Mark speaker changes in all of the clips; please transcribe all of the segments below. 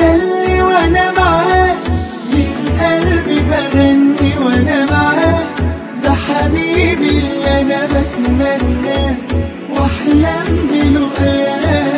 Speaker 1: ده اللي وانا معاه من قلبي بغني وانا معاه ده حبيبي اللي انا بتمناه واحلم بلقاه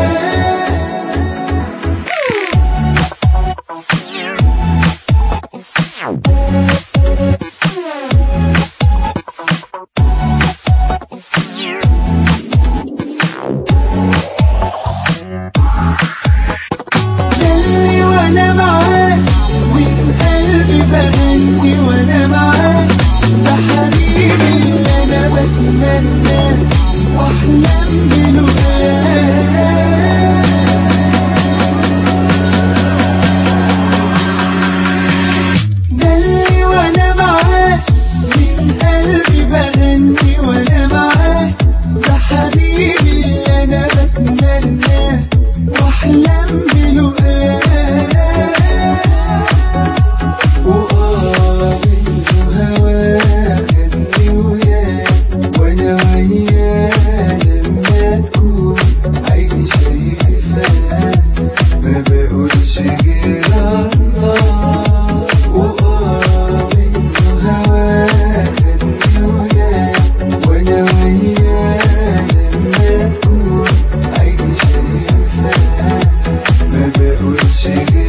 Speaker 1: دلي وانا معاه من قلبي بغني وانا معاه ده حبيبي اللي انا بتمناه واحلم بلقاه دلي وانا معاه من قلبي بغني وانا معاه ده حبيبي اللي انا بتمناه واحلم بلقاه وآه منه هواه خدني وياه وانا وياه لما تكون عيني شايفاه ما بقولش غير الله وآه منه هواه خدني وياه وانا وياه لما تكون عيني شايفاه ما بقولش غير